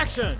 Action!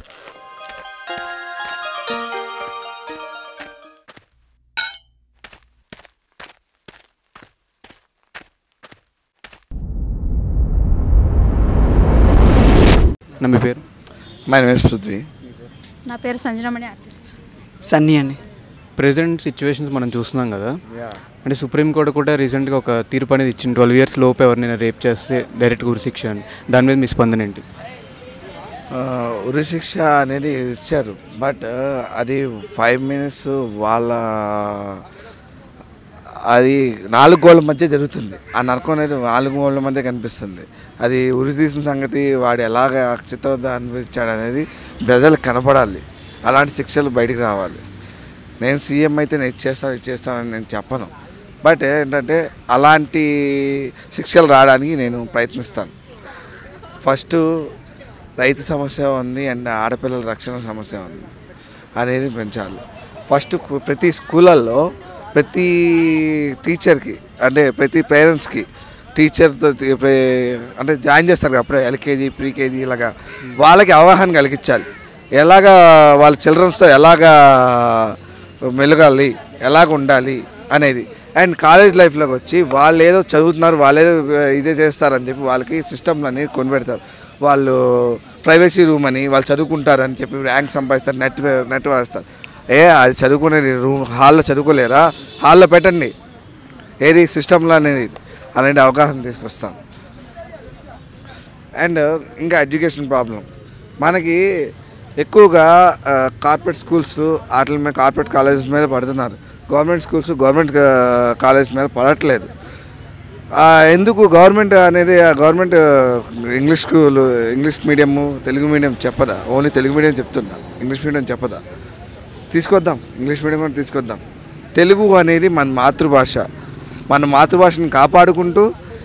నా మీ పేరు my name Prithvi నా పేరు సంజనమణి ఆర్టిస్ట్ సన్నీ అండి ప్రజెంట్ సిచ్యువేషన్స్ మనం చూస్తున్నాం కదా అంటే సుప్రీంకోర్టు కూడా రీసెంట్గా ఒక తీర్పు అనేది ఇచ్చింది ట్వెల్వ్ ఇయర్స్ లోపు ఎవరినైనా రేప్ చేస్తే డైరెక్ట్ ఉరిశిక్ష అని దాని మీద మీ స్పందన ఏంటి ఉరిశిక్ష అనేది ఇచ్చారు బట్ అది ఫైవ్ మినిట్స్ వాళ్ళ అది నాలుగు గోళ్ళ మధ్య జరుగుతుంది ఆ నరకం అనేది నాలుగు గోళ్ళ మధ్య కనిపిస్తుంది అది ఉరి తీసిన సంగతి వాడు ఎలాగ చిత్రవద్ద అనిపించాడు అనేది ప్రజలకు కనపడాలి అలాంటి శిక్షలు బయటికి రావాలి నేను సీఎం అయితే నేను ఇచ్చేస్తాను ఇచ్చేస్తానని నేను చెప్పను బట్ ఏంటంటే అలాంటి శిక్షలు రావడానికి నేను ప్రయత్నిస్తాను ఫస్ట్ రైతు సమస్య ఉంది అండ్ ఆడపిల్లల రక్షణ సమస్య ఉంది అనేది పెంచాలి ఫస్ట్ కు- ప్రతి స్కూళ్ళల్లో ప్రతి టీచర్కి అంటే ప్రతి పేరెంట్స్కి టీచర్తో తి- ప్రే- అంటే జాయిన్ చేస్తారు కదా అప్పుడే ఎల్కేజీ ప్రీకేజీ ఇలాగా వాళ్ళకి అవగాహన కలిగించాలి ఎలాగా వాళ్ళ చిల్డ్రన్స్తో ఎలాగా మెలగాలి ఎలాగ ఉండాలి అనేది అండ్ కాలేజ్ లైఫ్లోకి వచ్చి వాళ్ళు ఏదో చదువుతున్నారు వాళ్ళు ఏదో ఇదే చేస్తారని చెప్పి వాళ్ళకి సిస్టమ్లు అనేవి కొనిపెడతారు వాళ్ళు ప్రైవసీ రూమ్ అని వాళ్ళు చదువుకుంటారని చెప్పి ర్యాంక్ సంపాదిస్తారు నెట్ నెట్ వేస్తారు ఏ అది చదువుకునే రూమ్ హాల్లో చదువుకోలేరా హాల్లో పెట్టండి ఏది సిస్టంలో అనేది అలాంటి అవగాహన తీసుకొస్తాం అండ్ ఇంకా ఎడ్యుకేషన్ ప్రాబ్లం మనకి ఎక్కువగా కార్పొరేట్ స్కూల్స్ వాటి మీద కార్పొరేట్ కాలేజెస్ మీద పడుతున్నారు గవర్నమెంట్ స్కూల్స్ గవర్నమెంట్ కాలేజెస్ మీద పడట్లేదు ఆ, ఎందుకు గవర్నమెంట్ అనేది ఆ government English school English medium Telugu medium చెప్పదా ఓన్లీ తెలుగు మీడియం చెప్తుందా ఇంగ్లీష్ మీడియం చెప్పదా తీసుకొద్దాం ఇంగ్లీష్ మీడియం కూడా తీసుకొద్దాం తెలుగు అనేది మన మాతృభాష మన మాతృభాషను కాపాడుకుంటూ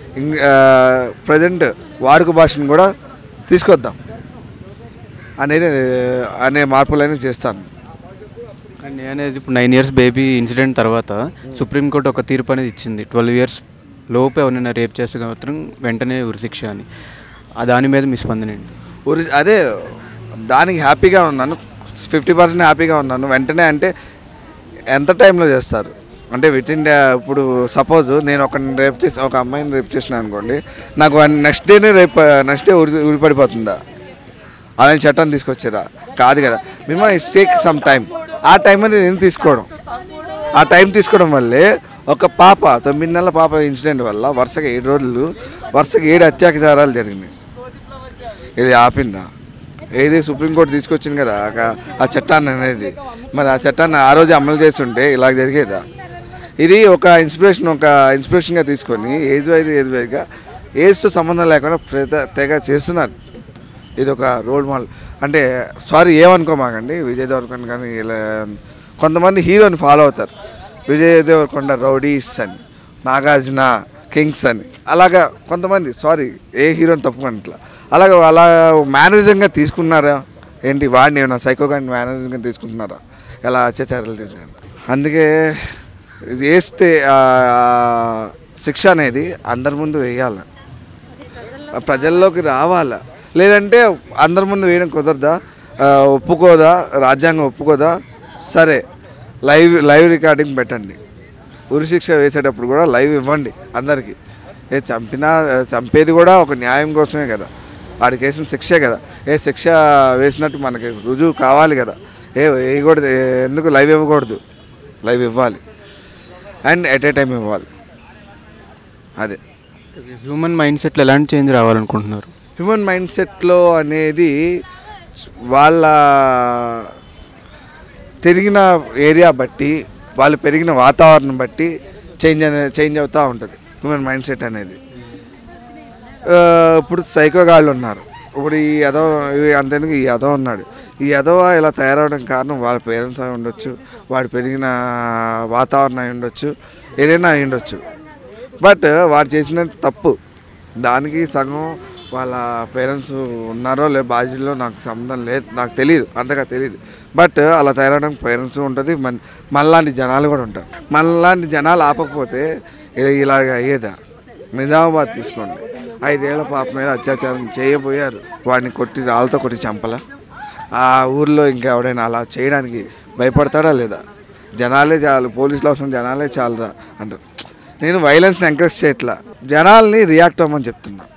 ప్రజెంట్ వాడుక భాషను కూడా తీసుకొద్దాం అనేది అనే మార్పులైనా చేస్తాను అండ్ అనేది ఇప్పుడు నైన్ ఇయర్స్ బేబీ ఇన్సిడెంట్ తర్వాత సుప్రీంకోర్టు ఒక తీర్పు అనేది ఇచ్చింది ట్వెల్వ్ ఇయర్స్ లోపు ఎవరైనా రేప్ చేస్తే మాత్రం వెంటనే ఉరిశిక్ష అని ఆ దాని మీద మీ స్పందన ఏంటి ఒరి అదే దానికి హ్యాపీగా ఉన్నాను ఫిఫ్టీ పర్సెంట్ హ్యాపీగా ఉన్నాను వెంటనే అంటే ఎంత టైంలో చేస్తారు అంటే విత్ ఇన్ ఇప్పుడు సపోజ్ నేను ఒక రేపు చేసి ఒక అమ్మాయిని రేపు చేసిన అనుకోండి నాకు నెక్స్ట్ డేనే రేపు నెక్స్ట్ డే ఉరి ఉరిపడిపోతుందా అలాంటి చట్టాన్ని తీసుకొచ్చారా కాదు కదా minimum it's take some time ఆ టైం అనేది నేను తీసుకోవడం ఆ టైం తీసుకోవడం వల్లే ఒక పాప తొమ్మిది నెలల పాప ఇన్సిడెంట్ వల్ల వరుసగా ఏడు రోజులు వరుసగా ఏడు అత్యాచారాలు జరిగినాయి ఇది ఆపిందా ఏది సుప్రీంకోర్టు తీసుకొచ్చింది కదా ఆ- ఆ చట్టాన్ని అనేది మరి ఆ చట్టాన్ని ఆ రోజు అమలు చేస్తుంటే ఇలా జరిగేదా ఇది ఒక ఇన్స్పిరేషన్ ఒక ఇన్స్పిరేషన్గా తీసుకొని ఏజ్ వైజ్ ఏజ్ వైజ్గా ఏజ్తో సంబంధం లేకుండా ప్రత తెగ చేస్తున్నారు ఇది ఒక రోల్ మోడల్ అంటే సారీ ఏమనుకోమాకండి విజయ్ దేవరకొండ కానీ ఇలా కొంతమంది హీరోని ఫాలో అవుతారు విజయ్ దేవరకొండ రౌడీస్ అని నాగార్జున కింగ్స్ అని అలాగా కొంతమంది సారీ ఏ హీరోని తప్పుకొని ఇట్లా అలాగ అలా మేనరిజంగా తీసుకున్నారా ఏంటి వాడిని ఏమైనా సైకో కానీ మేనరిజంగా తీసుకుంటున్నారా ఎలా అత్యాచారాలు చేశారు అందుకే ఇది వేస్తే ఆ, శిక్ష అనేది అందరి ముందు వేయాలి ప్రజల్లోకి రావాలా లేదంటే అందరి ముందు వేయడం కుదరదా ఆ, ఒప్పుకోదా రాజ్యాంగం ఒప్పుకోదా సరే లైవ్ లైవ్ రికార్డింగ్ పెట్టండి ఉరిశిక్ష వేసేటప్పుడు కూడా లైవ్ ఇవ్వండి అందరికీ ఏ చంపినా చంపేది కూడా ఒక న్యాయం కోసమే కదా వాడికి వేసిన శిక్షే కదా ఏ శిక్ష వేసినట్టు మనకి రుజువు కావాలి కదా ఏ వేయకూడదు ఏ- ఎందుకు లైవ్ ఇవ్వకూడదు లైవ్ ఇవ్వాలి అండ్ ఎట్ ఏ టైం ఇవ్వాలి అదే హ్యూమన్ మైండ్ సెట్లో ఎలాంటి చేంజ్ రావాలనుకుంటున్నారు హ్యూమన్ మైండ్ సెట్లో అనేది వాళ్ళ తిరిగిన ఏరియా బట్టి వాళ్ళు పెరిగిన వాతావరణం బట్టి చేంజ్ అనే చేంజ్ అవుతూ ఉంటుంది హ్యూమన్ మైండ్ సెట్ అనేది ఆ, ఇప్పుడు సైకోగాళ్ళు ఉన్నారు ఇప్పుడు ఈ యదవ ఈ అంతేందుకు ఈ యదవ ఉన్నాడు ఈ యదవ ఇలా తయారవడం కారణం వాళ్ళ పేరెంట్స్ అయి ఉండొచ్చు వాడు పెరిగిన వాతావరణం అయి ఉండొచ్చు ఏదైనా అయి ఉండొచ్చు బట్ వాడు చేసిన తప్పు దానికి సగం వాళ్ళ పేరెంట్స్ ఉన్నారో లే బాధ్యులో నాకు సంబంధం లేదు నాకు తెలియదు అంతగా తెలియదు బట్ అలా తయారవడానికి పేరెంట్స్ ఉంటుంది మన మనలాంటి జనాలు కూడా ఉంటారు మనలాంటి జనాలు ఆపకపోతే ఇ- ఇలాగ అయ్యేదా నిజామాబాద్ తీసుకోండి ఐదేళ్ల పాప మీద అత్యాచారం చేయబోయారు వాడిని కొట్టి రాళ్ళతో కొట్టి చంపలా ఆ ఊర్లో ఇంకా ఎవడైనా అలా చేయడానికి భయపడతాడా లేదా జనాలే చాలు పోలీసులు అవసరం జనాలే చాలురా అంటారు నేను వైలెన్స్ని ఎంకరేజ్ చేయట్లా జనాల్ని రియాక్ట్ అవ్వమని చెప్తున్నా